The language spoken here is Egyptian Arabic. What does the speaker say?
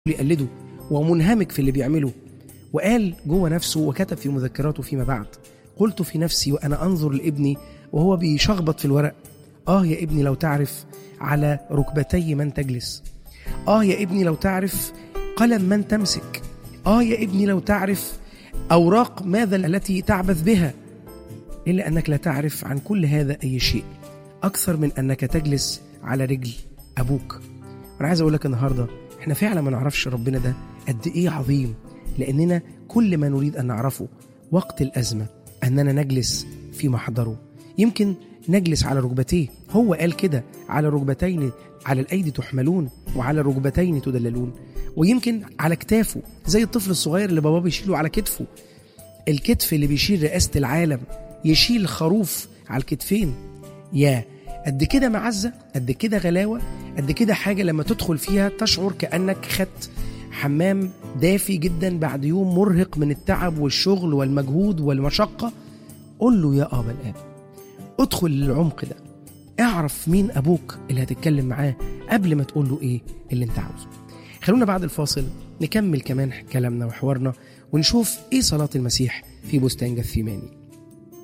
يقلده ومنهمك في اللي بيعمله وقال جوه نفسه وكتب في مذكراته فيما بعد قلت في نفسي وأنا أنظر لابني وهو بيشخبط في الورق آه يا ابني لو تعرف على ركبتي من تجلس آه يا ابني لو تعرف قلم من تمسك آه يا ابني لو تعرف أوراق ماذا التي تعبث بها إلا أنك لا تعرف عن كل هذا أي شيء أكثر من أنك تجلس على رجل أبوك وأنا عايز أقول لك النهاردة إحنا فعلا ما نعرفش ربنا ده قد إيه عظيم لأننا كل ما نريد أن نعرفه وقت الأزمة أننا نجلس في محضره يمكن نجلس على ركبتيه هو قال كده على ركبتين على الأيدي تحملون وعلى الركبتين تدللون ويمكن على كتافه زي الطفل الصغير اللي باباه بيشيله على كتفه الكتف اللي بيشيل رئاسة العالم يشيل خروف على الكتفين يا قد كده معزة قد كده غلاوة قد كده حاجة لما تدخل فيها تشعر كأنك خدت حمام دافي جدا بعد يوم مرهق من التعب والشغل والمجهود والمشقة قل له يا أبا الآب ادخل للعمق ده اعرف مين أبوك اللي هتتكلم معاه قبل ما تقول له إيه اللي أنت عاوزه خلونا بعد الفاصل نكمل كمان كلامنا وحوارنا ونشوف إيه صلاة المسيح في بستان جثيماني